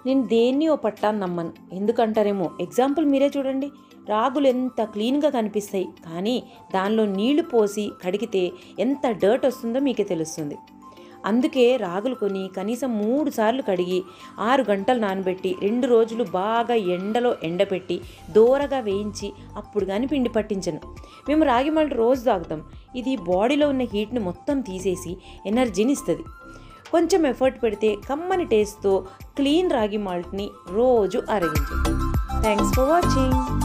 నేను దేన్ని ఓ పట్టాన్ని నమ్మను ఎందుకంటారేమో ఎగ్జాంపుల్ మీరే చూడండి రాగులు ఎంత క్లీన్గా కనిపిస్తాయి కానీ దానిలో నీళ్లు పోసి కడిగితే ఎంత డర్ట్ వస్తుందో మీకే తెలుస్తుంది అందుకే రాగులు కొని కనీసం మూడు సార్లు కడిగి ఆరు గంటలు నానబెట్టి రెండు రోజులు బాగా ఎండలో ఎండపెట్టి దూరగా వేయించి అప్పుడు కానీ పిండి పట్టించను మేము రాగి మాల్ట్ రోజు తాగుతాం ఇది బాడీలో ఉన్న హీట్ని మొత్తం తీసేసి ఎనర్జీని ఇస్తుంది కొంచెం ఎఫర్ట్ పెడితే కమ్మని టేస్ట్తో క్లీన్ రాగి మాల్ట్ని రోజు అరగించు థ్యాంక్స్ ఫర్ వాచింగ్